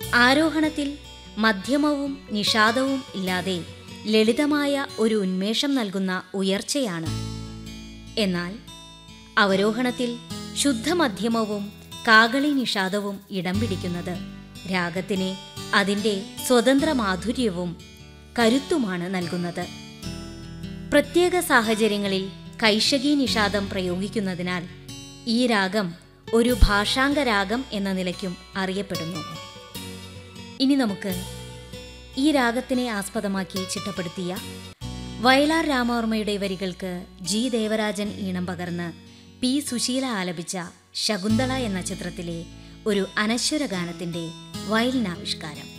ആരോഹണത്തിൽ മധ്യമവും നിഷാദവും ഇല്ലാതെ ലളിതമായ ഒരു ഉന്മേഷം നൽകുന്ന ഉയർച്ചയാണ് എന്നാൽ അവരോഹണത്തിൽ ശുദ്ധമധ്യമവും കാകളി നിഷാദവും ഇടം പിടിക്കുന്നത് രാഗത്തിന് അതിൻ്റെ സ്വതന്ത്ര മാധുര്യവും കരുത്തുമാണ് നൽകുന്നത് പ്രത്യേക സാഹചര്യങ്ങളിൽ കൈശകി നിഷാദം പ്രയോഗിക്കുന്നതിനാൽ ഈ രാഗം ഒരു ഭാഷാംഗ രാഗം എന്ന നിലയ്ക്കും അറിയപ്പെടുന്നു ഇനി നമുക്ക് ഈ രാഗത്തിനെ ആസ്പദമാക്കി ചിട്ടപ്പെടുത്തിയ വയലാർ രാമവർമ്മയുടെ വരികൾക്ക് ജി ദേവരാജൻ ഈണം പകർന്ന് പി സുശീല ആലപിച്ച ശകുന്തള എന്ന ചിത്രത്തിലെ ഒരു അനശ്വര ഗാനത്തിന്റെ വയലിനാവിഷ്കാരം